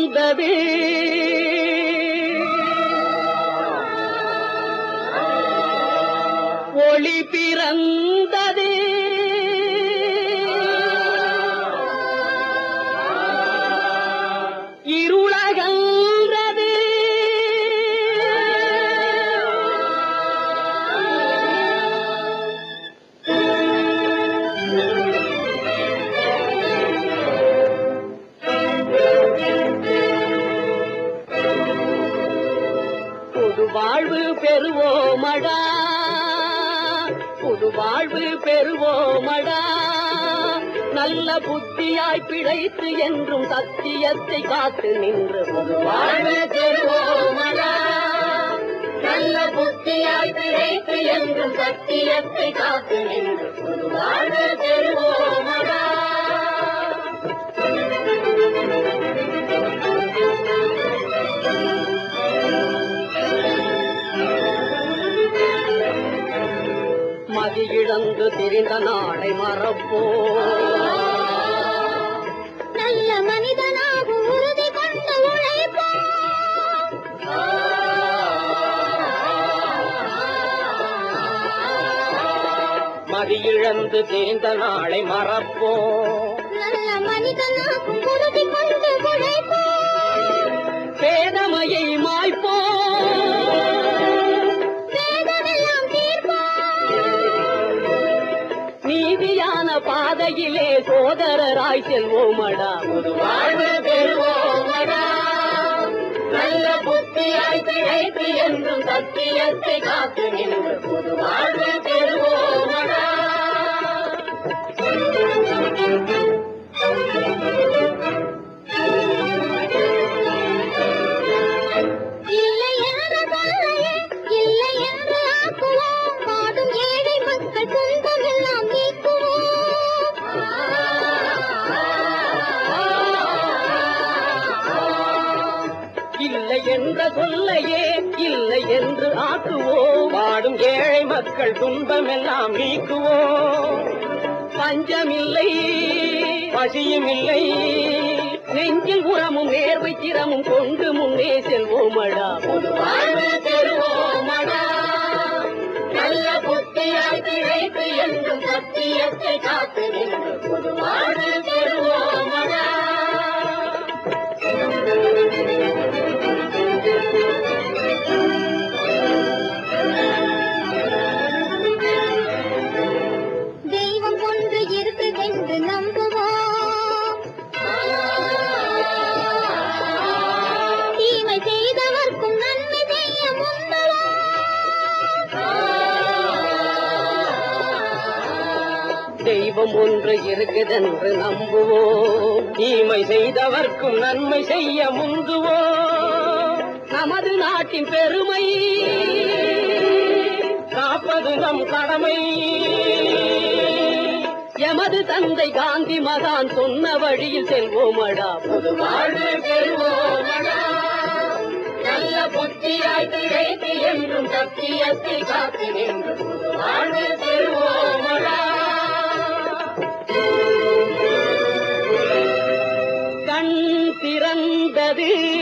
பிறந்தது ஒளி பிறந்தது இருளகன்றது புது வாழ்வு பெறுவோமடா புது வாழ்வு பெறுவோமடா நல்ல புத்தியாய் பிழைத்து என்றும் சத்தியத்தை காத்து நின்று புது வாழ்வு பெறுவோமடா நல்ல புத்தியாய் பிழைத்து என்றும் சத்தியத்தை காத்து நின்று புது வாழ்வு பெறுவோமடா மதி இழந்து திரிந்த நாளை மறப்போ நல்ல மனிதனாக உறுதி கொண்டு உழைப்போம் மதி இழந்து திரிந்த நாளை மறப்போ நல்ல மனிதனாக உறுதி கொண்டு உழைப்போம் பேதமையை மாய்ப்போ வேதமெல்லாம் தீர்ப்போம் நீதியான பாதையிலே சோதரராய் செல்வோமடா புது வாழ்வு பெறுவோமடா நல்ல புத்தியாய் பிழைத்து என்றும் சத்தியத்தை காத்து நின்று புது வாழ்வு பெறுவோமடா இல்லை என்ற தொல்லையே இல்லை என்று ஆக்குவோம் பாடும் ஏழை மக்கள் துன்பம் எல்லாம் இல்லை என்ற சொல்லையே இல்லை என்று ஆக்குவோம் வாடும் ஏழை மக்கள் துன்பமெல்லாம் நீக்குவோம் பஞ்சமில்லை பசியும் இல்லை நெஞ்சில் உரமும் நேர்வை திறமும் கொண்டு முன்னே செல்வோமடா புது வாழ்வு பெறுவோமடா நல்ல புத்தியாய் பிழைத்து என்றும் சத்தியத்தை காத்து நின்று புது வாழ்வு பெறுவோமடா தெய்வம் ஒன்று இருக்குதென்று நம்புவோம் தீமை செய்தவர்க்கும் நன்மை செய்ய முன்வரும் தெய்வம் ஒன்று இருக்குதென்று நம்புவோம் தீமை செய்தவர்க்கும் நன்மை செய்ய முந்துவோம் நமது நாட்டின் பெருமை காப்பது நம் கடமை எமது தந்தை காந்தி மகான் சொன்ன வழியில் செல்வோமடா புது வாழ்வு பெறுவோமடா நல்ல புத்தியாய் கிடைத்து என்றும் சத்தியத்தை காத்து நின்று புது வாழ்வு பெறுவோமடா கண் திறந்தது